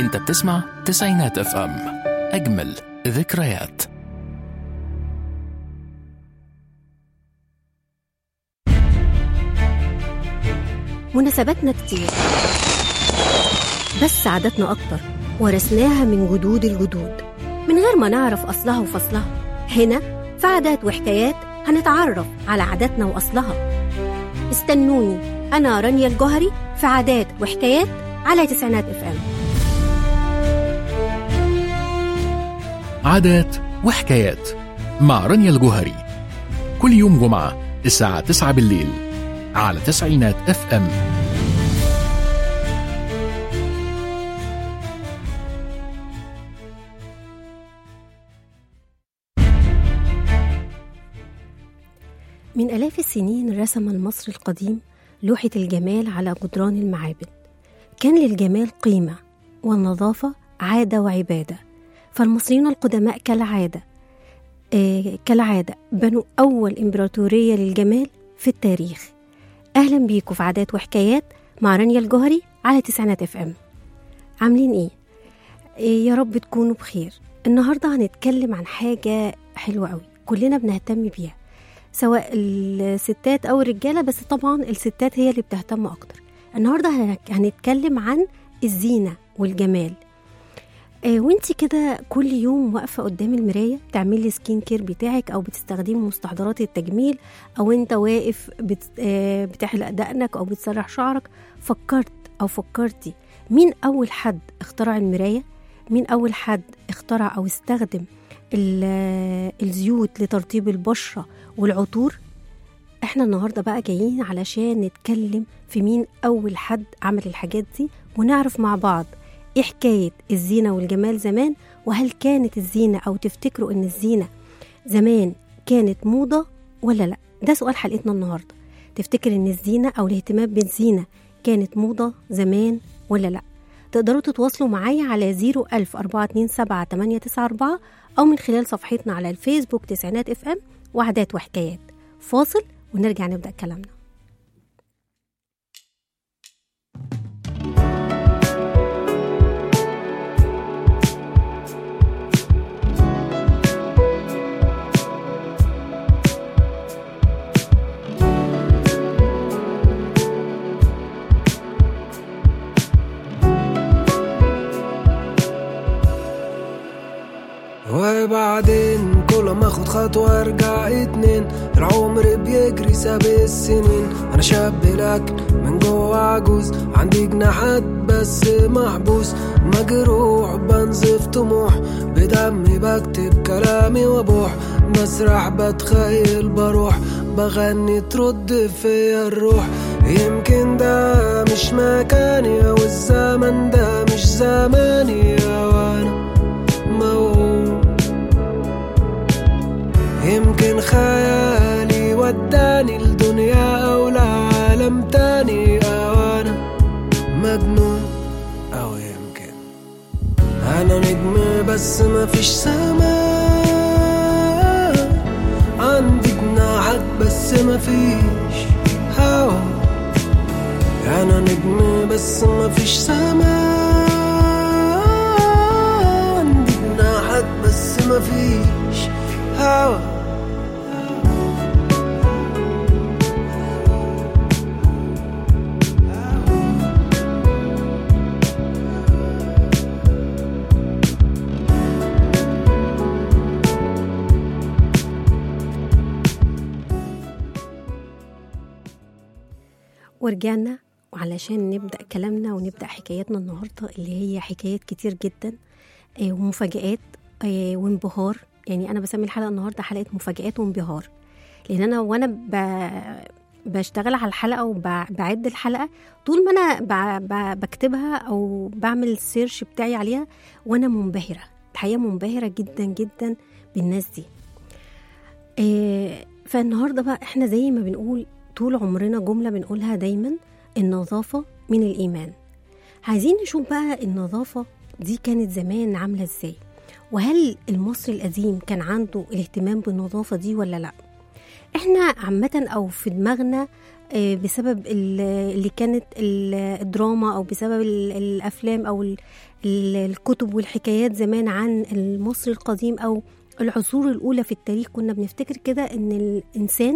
انت بتسمع تسعينات اف ام اجمل ذكريات مناسباتنا كتير بس عاداتنا أكتر ورثناها من جدود الجدود من غير ما نعرف أصلها وفصلها هنا في عادات وحكايات هنتعرف على عاداتنا وأصلها استنوني أنا رانيا الجوهري في عادات وحكايات على تسعينات اف ام عادات وحكايات مع رانيا الجوهري كل يوم جمعة الساعة 9 بالليل على تسعينات اف ام من آلاف السنين رسم المصري القديم لوحة الجمال على جدران المعابد كان للجمال قيمة والنظافة عادة وعبادة فالمصريون القدماء كالعادة آه كالعادة بنوا أول إمبراطورية للجمال في التاريخ أهلا بيكم في عادات وحكايات مع رانيا الجوهري على تسعينات اف ام عاملين ايه؟ إيه يا رب تكونوا بخير النهاردة هنتكلم عن حاجة حلوة قوي كلنا بنهتم بيها سواء الستات أو الرجالة بس طبعا الستات هي اللي بتهتم أكتر النهاردة هنك- هنتكلم عن الزينة والجمال آه وانتي كده كل يوم واقفة قدام المراية بتعملي سكين كير بتاعك أو بتستخدمي مستحضرات التجميل أو انت واقف بت آه بتحلق دقنك أو بتسرح شعرك فكرت أو فكرتي مين أول حد اخترع المراية مين أول حد اخترع أو استخدم ال- الزيوت لترطيب البشرة والعطور احنا النهاردة بقى جايين علشان نتكلم في مين أول حد عمل الحاجات دي ونعرف مع بعض ايه حكاية الزينة والجمال زمان وهل كانت الزينة أو تفتكروا إن الزينة زمان كانت موضة ولا لأ ده سؤال حلقتنا النهاردة تفتكر إن الزينة أو الاهتمام بالزينة كانت موضة زمان ولا لأ تقدروا تتواصلوا معايا على 01000 427 894 أو من خلال صفحتنا على الفيسبوك تسعينات اف ام وعادات وحكايات فاصل ونرجع نبدأ كلامنا وبعدين كل ما اخد خطوة ارجع اتنين العمر بيجري ساب السنين انا شاب لكن من جوه عجوز عندي جناحات بس محبوس مجروح بنزف طموح بدمي بكتب كلامي وابوح بسرح بتخيل بروح بغني ترد فيا الروح يمكن ده مش مكاني او الزمن ده مش زماني وانا موهوم يمكن خيالي وداني لدنيا أو لعالم تاني أو أنا مجنون أو يمكن أنا نجم بس مفيش سماء عندي جناحات بس مفيش هوا أنا نجم بس مفيش سماء عندي جناحات بس مفيش هوا ورجعنا وعلشان نبدأ كلامنا ونبدأ حكاياتنا النهاردة اللي هي حكايات كتير جدا آه، ومفاجآت آه، وانبهار يعني أنا بسمي الحلقة النهاردة حلقة مفاجآت وانبهار لأن أنا وأنا ب... بشتغل على الحلقة وبعد الحلقة طول ما أنا ب... ب... بكتبها أو بعمل السيرش بتاعي عليها وأنا منبهرة الحقيقة منبهرة جدا جدا بالناس دي آه، فالنهاردة بقى احنا زي ما بنقول طول عمرنا جملة بنقولها دايما النظافة من الإيمان عايزين نشوف بقى النظافة دي كانت زمان عاملة ازاي وهل المصري القديم كان عنده الاهتمام بالنظافة دي ولا لا احنا عامة او في دماغنا آه، بسبب ال- اللي كانت ال- الدراما او بسبب ال- الافلام او ال- ال- الكتب والحكايات زمان عن المصري القديم او العصور الاولى في التاريخ كنا بنفتكر كده ان الانسان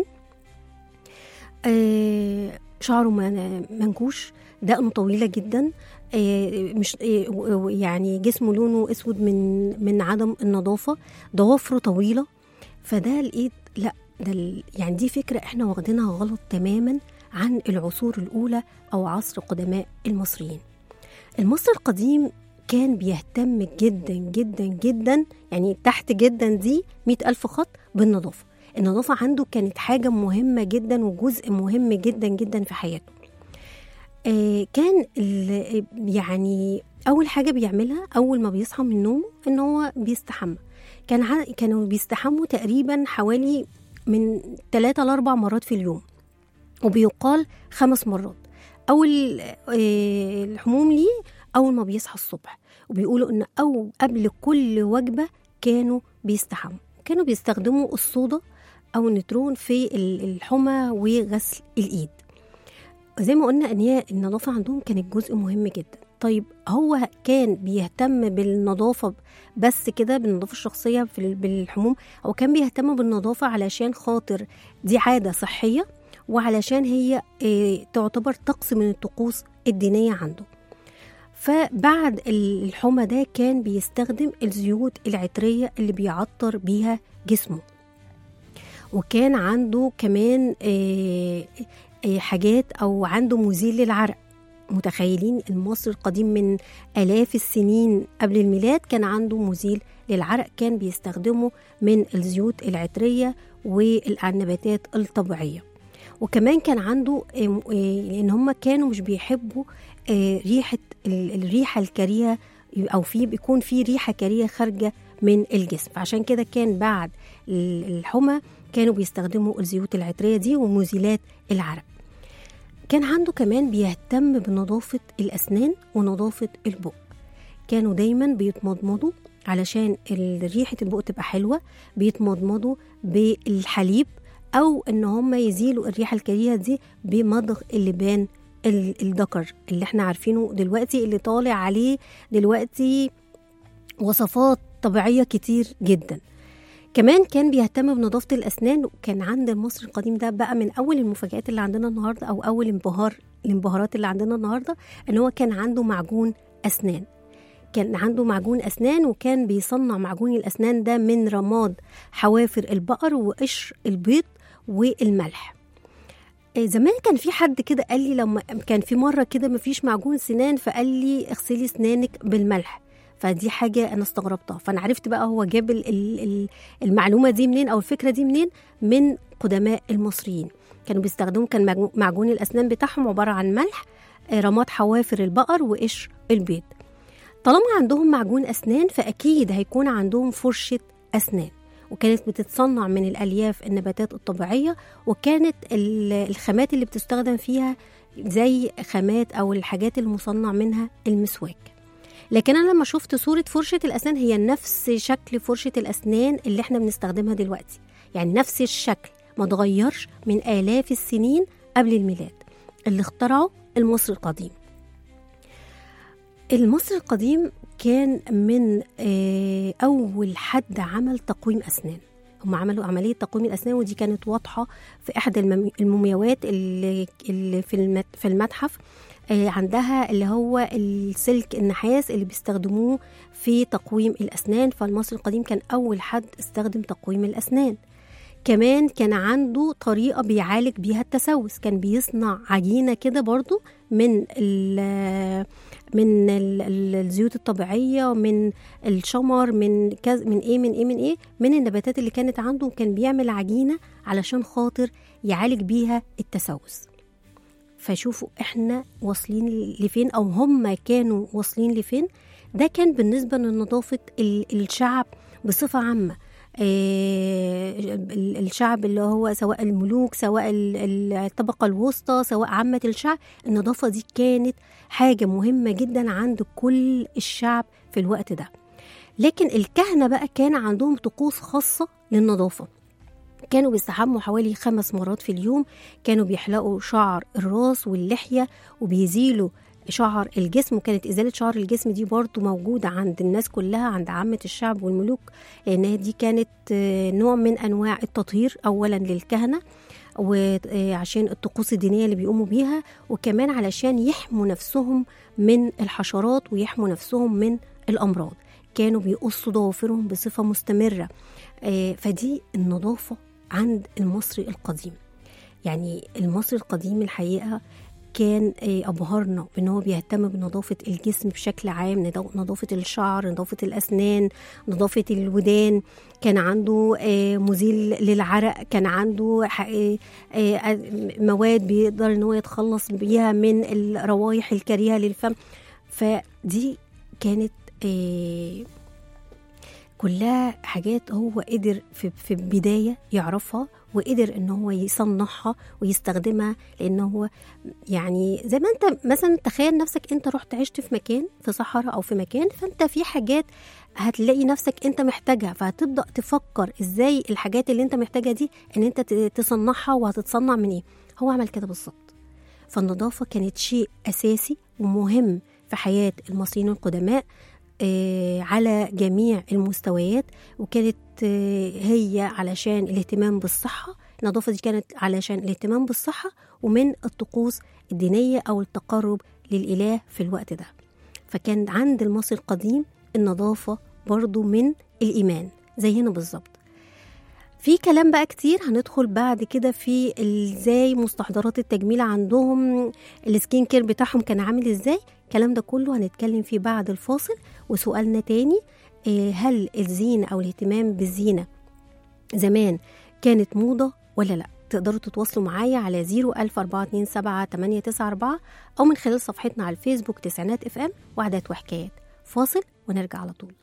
آه، شعره من- منكوش دقنه طويله جدا آه، مش آه، و- و- يعني جسمه لونه اسود من من عدم النظافه ضوافره طويله فده لقيت لا ده ال- يعني دي فكره احنا واخدينها غلط تماما عن العصور الاولى او عصر قدماء المصريين المصري القديم كان بيهتم جدا جدا جدا يعني تحت جدا دي مئة ألف خط بالنظافة النظافة عنده كانت حاجة مهمة جدا وجزء مهم جدا جدا في حياته آه كان ال- يعني أول حاجة بيعملها أول ما بيصحى من النوم إن هو بيستحمى كان ع- كانوا بيستحموا تقريبا حوالي من ثلاثة لأربع مرات في اليوم وبيقال خمس مرات أول آه، الحموم ليه أول ما بيصحى الصبح وبيقولوا إن أو قبل كل وجبة كانوا بيستحموا كانوا بيستخدموا الصودا أو النترون في ال- الحمى وغسل الإيد زي ما قلنا ان هي النظافه عندهم كانت جزء مهم جدا طيب هو كان بيهتم بالنظافه بس كده بالنظافه الشخصيه في ال- بالحموم او كان بيهتم بالنظافه علشان خاطر دي عاده صحيه وعلشان هي آه، تعتبر طقس من الطقوس الدينيه عنده فبعد ال- الحمى ده كان بيستخدم الزيوت العطريه اللي بيعطر بيها جسمه وكان عنده كمان آه، آه، حاجات او عنده مزيل للعرق متخيلين المصري القديم من آلاف السنين قبل الميلاد كان عنده مزيل للعرق كان بيستخدمه من الزيوت العطرية والنباتات الطبيعية وكمان كان عنده آم، آه، لأن هم كانوا مش بيحبوا آه، ريحة ال- الريحة الكريهة أو في بيكون في ريحة كريهة خارجة من الجسم فعشان كده كان بعد ال- الحمى كانوا بيستخدموا الزيوت العطرية دي ومزيلات العرق كان عنده كمان بيهتم بنظافة الأسنان ونظافة البق كانوا دايما بيتمضمضوا علشان ال- ريحة البق تبقى حلوة بيتمضمضوا بالحليب أو إن هم يزيلوا الريحة الكريهة دي بمضغ اللبان ال- الذكر اللي احنا عارفينه دلوقتي اللي طالع عليه دلوقتي وصفات طبيعية كتير جدا كمان كان بيهتم بنظافة الأسنان وكان عند المصري القديم ده بقى من أول المفاجآت اللي عندنا النهاردة أو أول انبهار الانبهارات اللي عندنا النهاردة إن هو كان عنده معجون أسنان كان عنده معجون أسنان وكان بيصنع معجون الأسنان ده من رماد حوافر البقر وقشر البيض والملح إيه، زمان كان في حد كده قال لي لما كان في مره كده مفيش معجون سنان فقال لي اغسلي اسنانك بالملح فدي حاجه انا استغربتها فانا عرفت بقى هو جاب ال- ال- ال- المعلومه دي منين او الفكره دي منين من قدماء المصريين كانوا بيستخدموا كان معجون- معجون الاسنان بتاعهم عباره عن ملح آه، رماد حوافر البقر وقشر البيض طالما عندهم معجون اسنان فاكيد هيكون عندهم فرشه اسنان وكانت بتتصنع من الالياف النباتات الطبيعيه وكانت ال- الخامات اللي بتستخدم فيها زي خامات او الحاجات المصنع منها المسواك لكن انا لما شفت صوره فرشه الاسنان هي نفس شكل فرشه الاسنان اللي احنا بنستخدمها دلوقتي يعني نفس الشكل ما اتغيرش من الاف السنين قبل الميلاد اللي اخترعه المصري القديم المصري القديم كان من آه، اول حد عمل تقويم اسنان هم عملوا عمليه تقويم الاسنان ودي كانت واضحه في احدى المم- المومياوات اللي, اللي في المت- في المتحف آه، عندها اللي هو السلك النحاس اللي بيستخدموه في تقويم الاسنان فالمصري القديم كان اول حد استخدم تقويم الاسنان كمان كان عنده طريقة بيعالج بيها التسوس كان بيصنع عجينة كده برضو من ال من ال- ال- الزيوت الطبيعية من الشمر من كز من ايه من ايه من ايه من النباتات اللي كانت عنده كان بيعمل عجينة علشان خاطر يعالج بيها التسوس فشوفوا احنا واصلين لفين او هم كانوا واصلين لفين ده كان بالنسبة لنظافة ال- الشعب بصفة عامة آه، ال- الشعب اللي هو سواء الملوك سواء ال- ال- الطبقة الوسطى سواء عامة الشعب النظافة دي كانت حاجة مهمة جدا عند كل الشعب في الوقت ده لكن الكهنة بقى كان عندهم طقوس خاصة للنظافة كانوا بيستحموا حوالي خمس مرات في اليوم كانوا بيحلقوا شعر الراس واللحية وبيزيلوا شعر الجسم وكانت إزالة شعر الجسم دي برضو موجودة عند الناس كلها عند عامة الشعب والملوك لأنها دي كانت آه، نوع من أنواع التطهير أولا للكهنة وعشان الطقوس الدينية اللي بيقوموا بيها وكمان علشان يحموا نفسهم من الحشرات ويحموا نفسهم من الأمراض كانوا بيقصوا ضوافرهم بصفة مستمرة آه، فدي النظافة عند المصري القديم يعني المصري القديم الحقيقة كان آه، أبهرنا بأن هو بيهتم بنظافة الجسم بشكل عام نضا- نظافة الشعر نظافة الأسنان نظافة الودان كان عنده آه، مزيل للعرق كان عنده ح- آه، آه، مواد بيقدر ان هو يتخلص بيها من الروائح الكريهة للفم فدي كانت آه، كلها حاجات هو قدر في, في البداية يعرفها وقدر ان هو يصنعها ويستخدمها لان هو يعني زي ما انت مثلا تخيل نفسك انت رحت عشت في مكان في صحراء او في مكان فانت في حاجات هتلاقي نفسك انت محتاجها فهتبدا تفكر ازاي الحاجات اللي انت محتاجها دي ان انت ت- تصنعها وهتتصنع من ايه هو عمل كده بالظبط فالنظافه كانت شيء اساسي ومهم في حياه المصريين القدماء آه، على جميع المستويات وكانت آه، هي علشان الاهتمام بالصحة النظافة دي كانت علشان الاهتمام بالصحة ومن الطقوس الدينية أو التقرب للإله في الوقت ده فكان عند المصري القديم النظافة برضو من الإيمان زينا بالظبط في كلام بقى كتير هندخل بعد كده في ازاي مستحضرات التجميل عندهم السكين كير بتاعهم كان عامل ازاي الكلام ده كله هنتكلم فيه بعد الفاصل وسؤالنا تاني آه، هل الزينة أو الاهتمام بالزينة زمان كانت موضة ولا لأ تقدروا تتواصلوا معايا على 01427 أو من خلال صفحتنا على الفيسبوك تسعينات اف ام وعدات وحكايات فاصل ونرجع على طول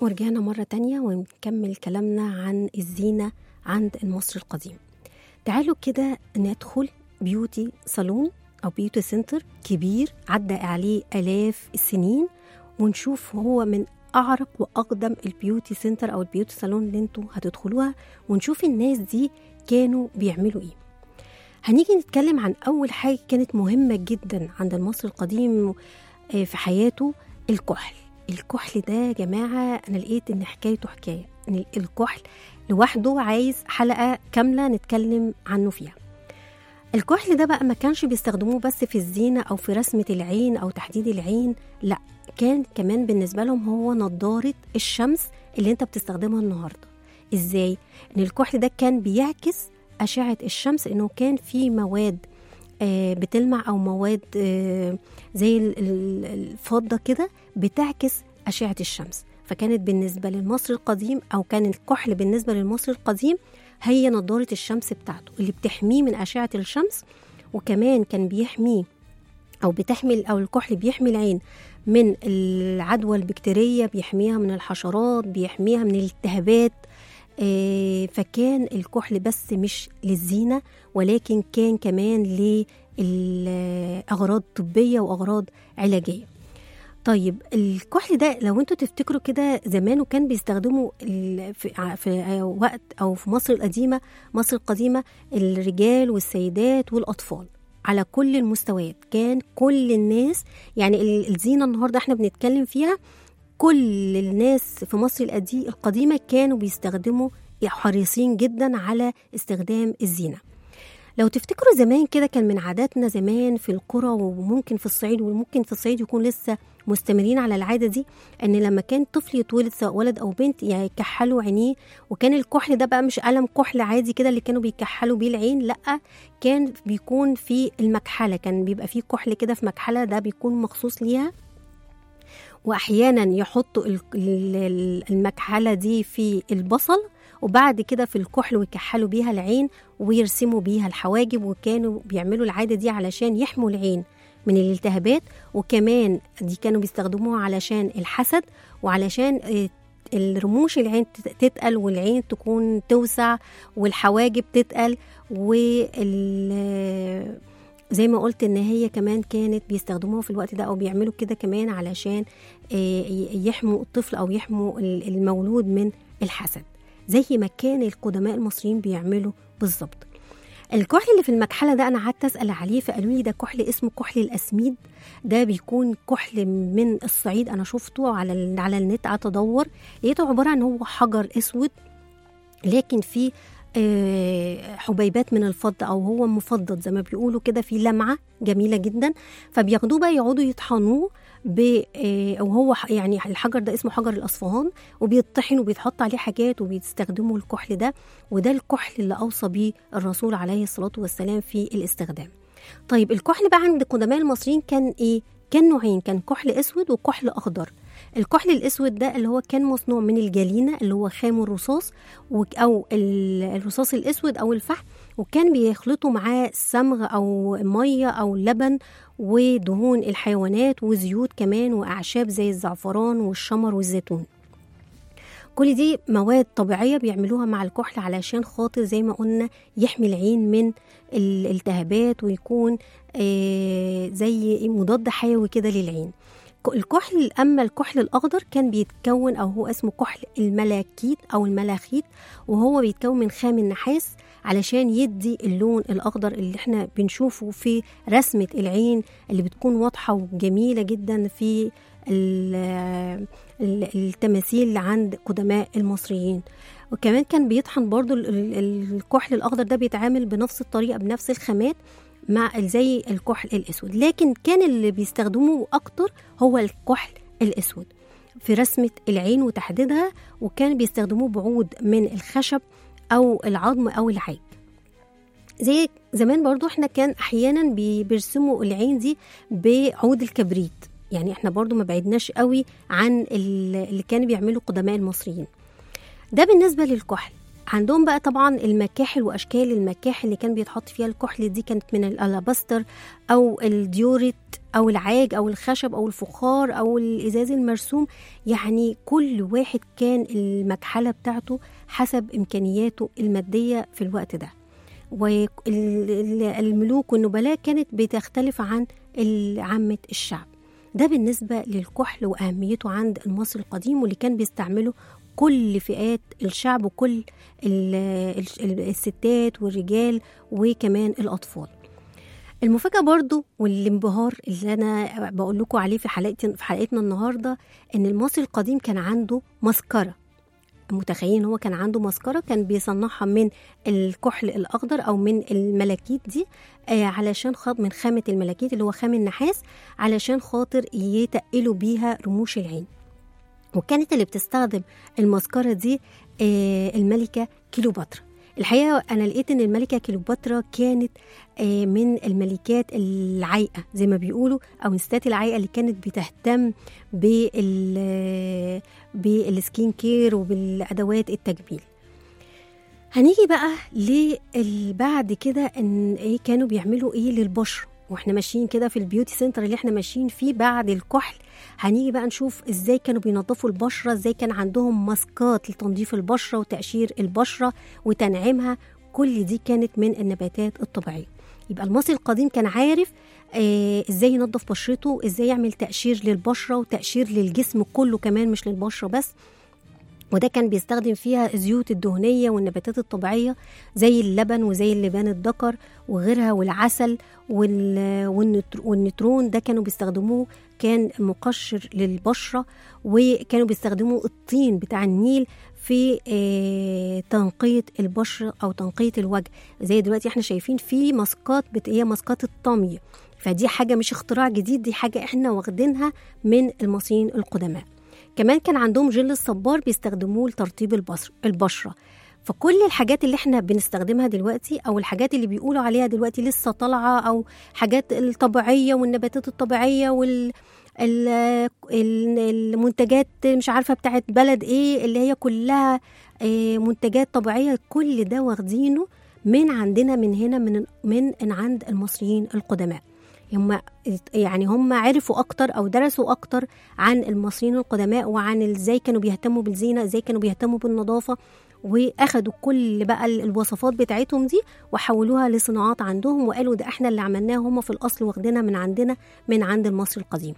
ورجعنا مرة تانية ونكمل كلامنا عن الزينة عند المصري القديم تعالوا كده ندخل بيوتي صالون أو بيوتي سنتر كبير عدى عليه آلاف السنين ونشوف هو من أعرق وأقدم البيوتي سنتر أو البيوتي صالون اللي انتوا هتدخلوها ونشوف الناس دي كانوا بيعملوا ايه هنيجي نتكلم عن أول حاجة كانت مهمة جدا عند المصري القديم آه، في حياته الكحل الكحل ده يا جماعة أنا لقيت إن حكايته حكاية إن الكحل لوحده عايز حلقة كاملة نتكلم عنه فيها الكحل ده بقى ما كانش بيستخدموه بس في الزينة أو في رسمة العين أو تحديد العين لا كان كمان بالنسبة لهم هو نضارة الشمس اللي انت بتستخدمها النهاردة ازاي؟ ان الكحل ده كان بيعكس أشعة الشمس انه كان في مواد آه، بتلمع او مواد آه، زي ال- ال- الفضة كده بتعكس أشعة الشمس فكانت بالنسبة للمصري القديم أو كان الكحل بالنسبة للمصري القديم هي نضارة الشمس بتاعته اللي بتحميه من أشعة الشمس وكمان كان بيحميه أو بتحمي أو الكحل بيحمي العين من العدوى البكتيرية بيحميها من الحشرات بيحميها من الالتهابات آه، فكان الكحل بس مش للزينة ولكن كان كمان لأغراض طبية وأغراض علاجية طيب الكحل ده لو انتوا تفتكروا كده زمان وكان بيستخدموا ال- في ع- في وقت او في مصر القديمه مصر القديمه الرجال والسيدات والاطفال على كل المستويات كان كل الناس يعني ال- الزينه النهارده احنا بنتكلم فيها كل الناس في مصر القدي- القديمه كانوا بيستخدموا حريصين جدا على استخدام الزينه لو تفتكروا زمان كده كان من عاداتنا زمان في القرى وممكن في الصعيد وممكن في الصعيد يكون لسه مستمرين على العاده دي ان لما كان طفل يتولد سواء ولد او بنت يعني يكحلوا عينيه وكان الكحل ده بقى مش قلم كحل عادي كده اللي كانوا بيكحلوا بيه العين لا كان بيكون في المكحله كان بيبقى فيه كحل كده في مكحله ده بيكون مخصوص ليها واحيانا يحطوا ال- ال- المكحله دي في البصل وبعد كده في الكحل ويكحلوا بيها العين ويرسموا بيها الحواجب وكانوا بيعملوا العاده دي علشان يحموا العين من الالتهابات وكمان دي كانوا بيستخدموها علشان الحسد وعلشان آه، الرموش العين تت- تتقل والعين تكون توسع والحواجب تتقل وال زي ما قلت ان هي كمان كانت بيستخدموها في الوقت ده او بيعملوا كده كمان علشان آه، ي- يحموا الطفل او يحموا ال- المولود من الحسد زي ما كان القدماء المصريين بيعملوا بالظبط الكحل اللي في المكحله ده انا قعدت اسال عليه فقالوا لي ده كحل اسمه كحل الاسميد ده بيكون كحل من الصعيد انا شفته على ال- على النت قعدت ادور لقيته عباره عن هو حجر اسود لكن فيه آه، حبيبات من الفضة أو هو مفضد زي ما بيقولوا كده في لمعة جميلة جدا فبياخدوه بقى يقعدوا يطحنوه ب آه، أو هو ح- يعني الحجر ده اسمه حجر الأصفهان وبيطحن وبيتحط عليه حاجات وبيستخدموا الكحل ده وده الكحل اللي أوصى بيه الرسول عليه الصلاة والسلام في الاستخدام طيب الكحل بقى عند القدماء المصريين كان إيه؟ كان نوعين كان كحل اسود وكحل اخضر الكحل الاسود ده اللي هو كان مصنوع من الجلينه اللي هو خام الرصاص وك- او ال- الرصاص الاسود او الفحم وكان بيخلطوا معاه صمغ او ميه او لبن ودهون الحيوانات وزيوت كمان واعشاب زي الزعفران والشمر والزيتون كل دي مواد طبيعيه بيعملوها مع الكحل علشان خاطر زي ما قلنا يحمي العين من الالتهابات ويكون آه، زي مضاد حيوي كده للعين ك- الكحل اما الكحل الاخضر كان بيتكون او هو اسمه كحل الملاكيت او الملاخيت وهو بيتكون من خام النحاس علشان يدي اللون الاخضر اللي احنا بنشوفه في رسمه العين اللي بتكون واضحه وجميله جدا في ال- ال- التماثيل اللي عند قدماء المصريين وكمان كان بيطحن برضو ال- ال- الكحل الاخضر ده بيتعامل بنفس الطريقه بنفس الخامات مع زي الكحل الاسود لكن كان اللي بيستخدموه اكتر هو الكحل الاسود في رسمه العين وتحديدها وكان بيستخدموه بعود من الخشب او العظم او العيب زي زمان برضو احنا كان احيانا بي- بيرسموا العين دي بعود الكبريت يعني احنا برضو ما بعدناش قوي عن ال- اللي كانوا بيعملوا قدماء المصريين ده بالنسبه للكحل عندهم بقى طبعا المكاحل واشكال المكاحل اللي كان بيتحط فيها الكحل دي كانت من الالاباستر او الديوريت او العاج او الخشب او الفخار او الازاز المرسوم يعني كل واحد كان المكحله بتاعته حسب امكانياته الماديه في الوقت ده والملوك والنبلاء كانت بتختلف عن عامه الشعب ده بالنسبه للكحل واهميته عند المصري القديم واللي كان بيستعمله كل فئات الشعب وكل ال- ال- الستات والرجال وكمان الأطفال المفاجأة برضو والانبهار اللي أنا بقول لكم عليه في حلقتي في حلقتنا النهاردة إن المصري القديم كان عنده مسكرة متخيلين هو كان عنده مسكرة كان بيصنعها من الكحل الأخضر أو من الملاكيت دي آه علشان خاطر من خامة الملاكيت اللي هو خام النحاس علشان خاطر يتقلوا بيها رموش العين وكانت اللي بتستخدم المسكرة دي آه، الملكة كيلوباترا الحقيقة أنا لقيت إن الملكة كيلوباترا كانت آه، من الملكات العايقة زي ما بيقولوا أو الستات العايقة اللي كانت بتهتم بال آه، بالسكين كير وبالأدوات التجميل هنيجي بقى لل- بعد كده ان ايه كانوا بيعملوا ايه للبشره واحنا ماشيين كده في البيوتي سنتر اللي احنا ماشيين فيه بعد الكحل هنيجي بقى نشوف ازاي كانوا بينظفوا البشره ازاي كان عندهم ماسكات لتنظيف البشره وتقشير البشره وتنعيمها كل دي كانت من النباتات الطبيعيه يبقى المصري القديم كان عارف آه ازاي ينظف بشرته ازاي يعمل تقشير للبشره وتقشير للجسم كله كمان مش للبشره بس وده كان بيستخدم فيها الزيوت الدهنية والنباتات الطبيعية زي اللبن وزي اللبان الذكر وغيرها والعسل وال- والنتر- والنترون ده كانوا بيستخدموه كان مقشر للبشرة وكانوا بيستخدموا الطين بتاع النيل في آه، تنقية البشرة أو تنقية الوجه زي دلوقتي احنا شايفين في ماسكات بت- هي ماسكات الطمي فدي حاجة مش اختراع جديد دي حاجة احنا واخدينها من المصريين القدماء كمان كان عندهم جل الصبار بيستخدموه لترطيب البصر البشره فكل الحاجات اللي احنا بنستخدمها دلوقتي او الحاجات اللي بيقولوا عليها دلوقتي لسه طالعه او حاجات الطبيعيه والنباتات الطبيعيه وال ال- ال- المنتجات مش عارفه بتاعت بلد ايه اللي هي كلها آه، منتجات طبيعيه كل ده واخدينه من عندنا من هنا من من من عند المصريين القدماء هم يعني هم عرفوا اكتر او درسوا اكتر عن المصريين القدماء وعن ازاي كانوا بيهتموا بالزينه ازاي كانوا بيهتموا بالنظافه واخدوا كل بقى ال- الوصفات بتاعتهم دي وحولوها لصناعات عندهم وقالوا ده احنا اللي عملناها هم في الاصل واخدينها من عندنا من عند المصري القديم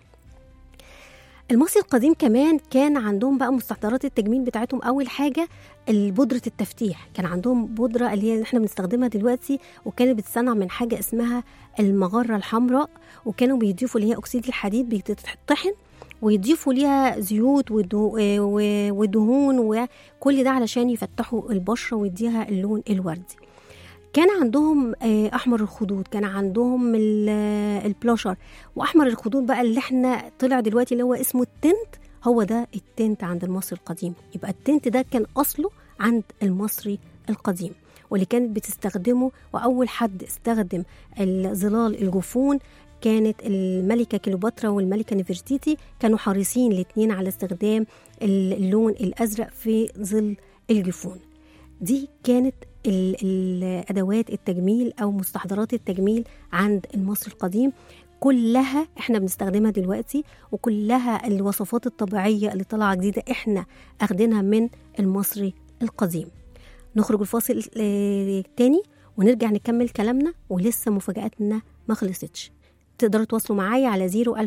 المصري القديم كمان كان عندهم بقى مستحضرات التجميل بتاعتهم اول حاجه البودره التفتيح كان عندهم بودره اللي هي اللي احنا بنستخدمها دلوقتي وكانت بتصنع من حاجه اسمها المغره الحمراء وكانوا بيضيفوا اللي هي اكسيد الحديد بتطحن ويضيفوا ليها زيوت ودو- آه، و- ودهون وكل ده علشان يفتحوا البشره ويديها اللون الوردي كان عندهم آه، احمر الخدود كان عندهم ال- آه، البلاشر واحمر الخدود بقى اللي احنا طلع دلوقتي اللي هو اسمه التنت هو ده التنت عند المصري القديم يبقى التنت ده كان اصله عند المصري القديم واللي كانت بتستخدمه واول حد استخدم ظلال الجفون كانت الملكة كليوباترا والملكة نفرتيتي كانوا حريصين الاتنين على استخدام اللون الأزرق في ظل الجفون دي كانت ال- ال- أدوات التجميل أو مستحضرات التجميل عند المصري القديم كلها احنا بنستخدمها دلوقتي وكلها الوصفات الطبيعية اللي طالعة جديدة احنا اخدينها من المصري القديم نخرج الفاصل آه، تاني ونرجع نكمل كلامنا ولسه مفاجآتنا ما خلصتش تقدروا تواصلوا معايا على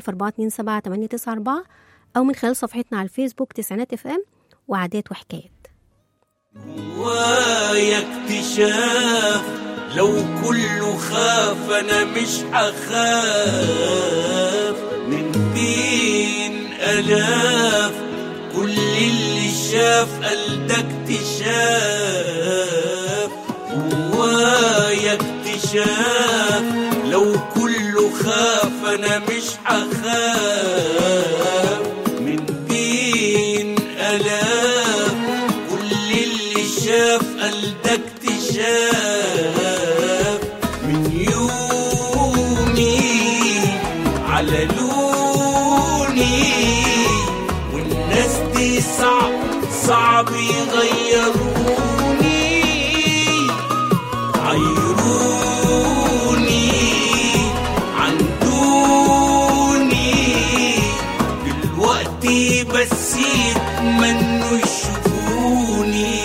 01427 أو من خلال صفحتنا على الفيسبوك تسعينات اف ام وعادات وحكايات جوايا اكتشاف لو كله خاف انا مش هخاف من بين الاف كل اللي شاف قال ده اكتشاف جوايا اكتشاف لو كله خاف انا مش هخاف من بين الاف كل اللي شاف قال ده اكتشاف من يومي على لوني والناس دي صعب صعب يغيروني ودي بس يتمنوا يشوفوني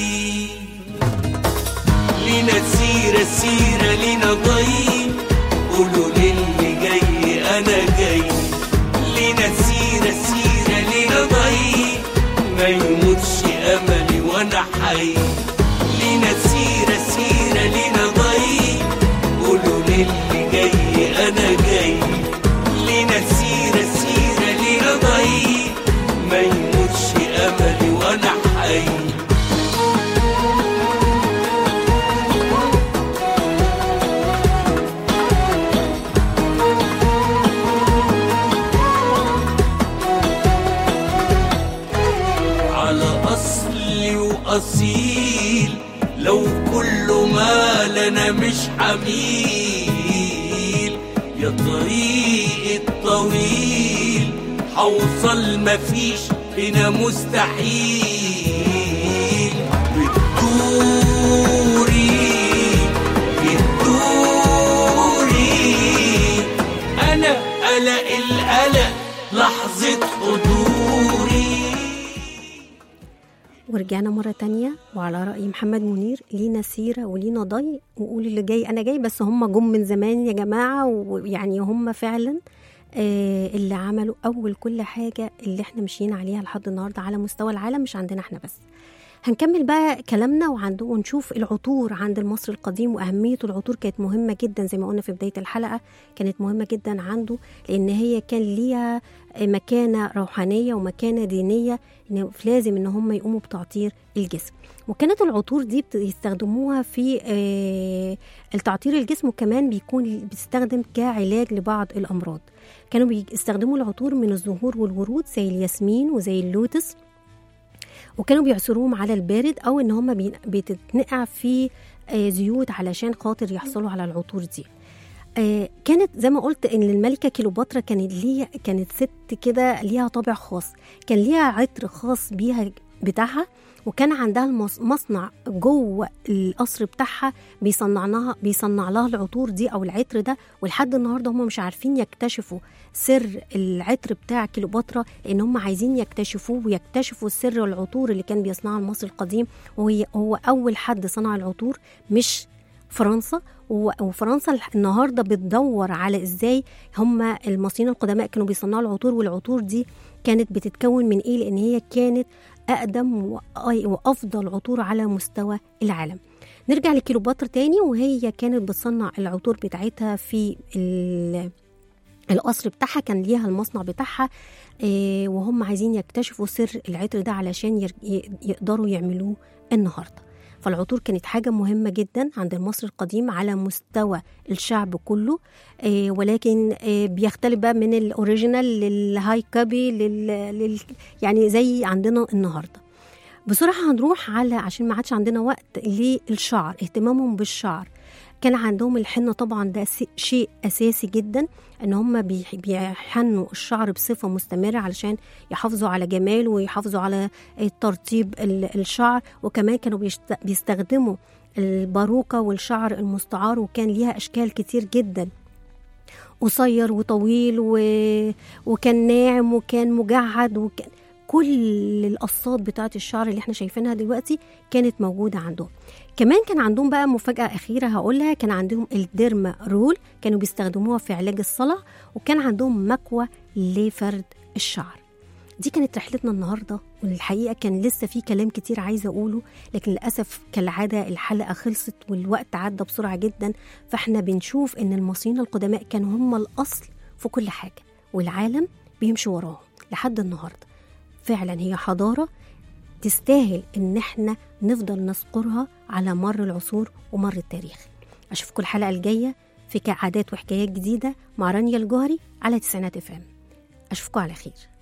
لينا سيرة سيرة لينا ضي قولوا للي جاي أنا جاي لينا سيرة سيرة لينا ضي ما يموتش أملي وأنا حي لينا سيرة سيرة لينا ضي قولوا للي جاي أنا جاي لينا سيرة سيرة لينا ضي ما يموتش أملي وأنا حي على أصلي وأصيل لو كل ما لنا مش حميل يا طريق الطويل حوصل مفيش هنا مستحيل بتدوري بتدوري أنا قلق القلق لحظة حضوري ورجعنا مرة تانية وعلى رأي محمد منير لينا سيرة ولينا ضي وقول اللي جاي أنا جاي بس هم جم من زمان يا جماعة ويعني هم فعلا آه اللي عملوا أول كل حاجة اللي احنا ماشيين عليها لحد النهاردة على مستوى العالم مش عندنا احنا بس هنكمل بقى كلامنا وعند ونشوف العطور عند المصري القديم وأهمية العطور كانت مهمة جدا زي ما قلنا في بداية الحلقة كانت مهمة جدا عنده لأن هي كان ليها مكانة روحانية ومكانة دينية إن لازم إن هم يقوموا بتعطير الجسم وكانت العطور دي بيستخدموها في آه، التعطير الجسم وكمان بيكون بيستخدم كعلاج لبعض الأمراض كانوا بيستخدموا العطور من الزهور والورود زي الياسمين وزي اللوتس وكانوا بيعصروهم على البارد او ان هم بي- بتتنقع في آه، زيوت علشان خاطر يحصلوا على العطور دي آه، كانت زي ما قلت ان الملكه كيلوباترا كانت ليها كانت ست كده ليها طابع خاص كان ليها عطر خاص بيها بتاعها وكان عندها المص- مصنع جوه القصر بتاعها بيصنع لها بيصنع لها العطور دي او العطر ده ولحد النهارده هم مش عارفين يكتشفوا سر العطر بتاع كيلوباترا لان هم عايزين يكتشفوه ويكتشفوا سر العطور اللي كان بيصنعها المصري القديم وهي هو اول حد صنع العطور مش فرنسا و- وفرنسا الح- النهارده بتدور على ازاي هم المصريين القدماء كانوا بيصنعوا العطور والعطور دي كانت بتتكون من ايه لان هي كانت اقدم وأي- وافضل عطور على مستوى العالم نرجع لكيلوباترا تاني وهي كانت بتصنع العطور بتاعتها في ال- القصر بتاعها كان ليها المصنع بتاعها آه، وهم عايزين يكتشفوا سر العطر ده علشان ير- ي- يقدروا يعملوه النهارده فالعطور كانت حاجة مهمة جدا عند المصري القديم على مستوى الشعب كله آه، ولكن آه، بيختلف بقى من الأوريجينال للهاي كابي لل... لل... يعني زي عندنا النهارده بصراحة هنروح على عشان ما عادش عندنا وقت للشعر اهتمامهم بالشعر كان عندهم الحنة طبعا ده س- شيء أساسي جدا إن هم بيح- بيحنوا الشعر بصفة مستمرة علشان يحافظوا على جماله ويحافظوا على ترطيب ال- الشعر وكمان كانوا بيشت- بيستخدموا الباروكة والشعر المستعار وكان ليها أشكال كتير جدا قصير وطويل و... وكان ناعم وكان مجعد وكان كل القصات بتاعه الشعر اللي احنا شايفينها دلوقتي كانت موجوده عندهم كمان كان عندهم بقى مفاجاه اخيره هقولها كان عندهم الديرما رول كانوا بيستخدموها في علاج الصلع وكان عندهم مكوى لفرد الشعر دي كانت رحلتنا النهارده والحقيقه كان لسه في كلام كتير عايزه اقوله لكن للاسف كالعاده الحلقه خلصت والوقت عدى بسرعه جدا فاحنا بنشوف ان المصريين القدماء كانوا هم الاصل في كل حاجه والعالم بيمشي وراهم لحد النهارده فعلا هي حضاره تستاهل ان احنا نفضل نذكرها على مر العصور ومر التاريخ اشوفكم الحلقه الجايه في عادات وحكايات جديده مع رانيا الجوهري على تسعينات اف ام اشوفكم على خير